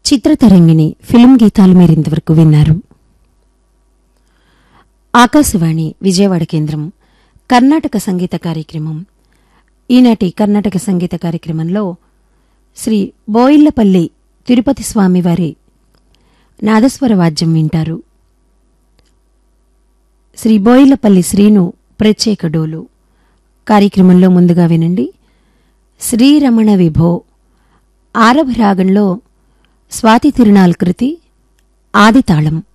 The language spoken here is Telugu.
చిత్రతరంగిణి ఫిల్మ్ గీతాలు మీరింతవరకు విన్నారు ఆకాశవాణి విజయవాడ కేంద్రం కర్ణాటక సంగీత కార్యక్రమం ఈనాటి కర్ణాటక సంగీత కార్యక్రమంలో శ్రీ బోయిళ్లపల్లి తిరుపతి స్వామివారి నాదస్వర వాద్యం వింటారు శ్రీ బోయిళ్లపల్లి శ్రీను ప్రత్యేక డోలు కార్యక్రమంలో ముందుగా వినండి శ్రీరమణ విభో ఆరభ రాగంలో స్వాతి తిరునాల్ కృతి ఆదితాళం